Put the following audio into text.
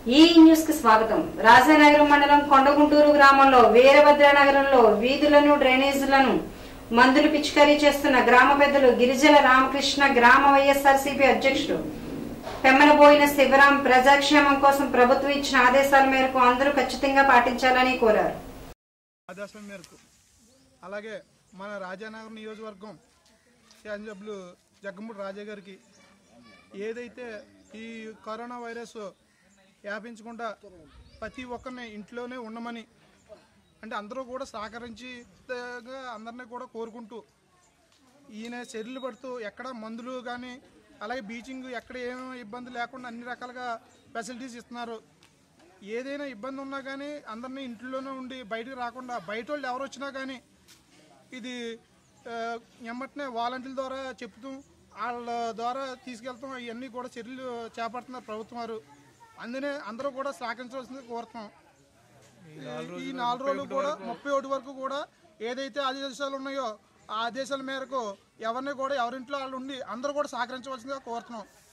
ఈ న్యూస్ కి స్వాగతం రాజానగరం మండలం కొండగుంటూరు గ్రామంలో వీరభద్రనగరంలో వీధులను డ్రైనేజీలను మందులు పిచికారీ చేస్తున్న గ్రామ పెద్దలు గిరిజల రామకృష్ణ గ్రామ వైఎస్ఆర్సీపీ అధ్యక్షుడు పెమ్మనబోయిన శివరాం ప్రజాక్షేమం కోసం ప్రభుత్వం ఇచ్చిన ఆదేశాల మేరకు అందరూ ఖచ్చితంగా పాటించాలని కోరారు ఆదేశం మేరకు అలాగే మన రాజానగర్ నియోజకవర్గం శాసనసభ్యులు జగ్గమూడి రాజా గారికి ఏదైతే ఈ కరోనా వైరస్ వ్యాపించకుండా ప్రతి ఒక్కరిని ఇంట్లోనే ఉండమని అంటే అందరూ కూడా సహకరించి గా అందరినీ కూడా కోరుకుంటూ ఈయన చర్యలు పడుతూ ఎక్కడ మందులు కానీ అలాగే బీచింగ్ ఎక్కడ ఏమేమి ఇబ్బంది లేకుండా అన్ని రకాలుగా ఫెసిలిటీస్ ఇస్తున్నారు ఏదైనా ఇబ్బంది ఉన్నా కానీ అందరినీ ఇంట్లోనే ఉండి బయటకు రాకుండా బయట వాళ్ళు ఎవరు వచ్చినా కానీ ఇది ఆ, ఎమ్మటనే వాలంటీర్ల ద్వారా చెప్తూ వాళ్ళ ద్వారా తీసుకెళ్తాం ఇవన్నీ కూడా చర్యలు చేపడుతున్నారు ప్రభుత్వం వారు అందునే అందరూ కూడా సహకరించవలసింది కోరుతున్నాం ఈ నాలుగు రోజులు కూడా ముప్పై ఒకటి వరకు కూడా ఏదైతే ఆదేశాలు ఉన్నాయో ఆ ఆదేశాల మేరకు ఎవరిని కూడా ఎవరింట్లో వాళ్ళు ఉండి అందరూ కూడా సహకరించవలసిందిగా కోరుతున్నాం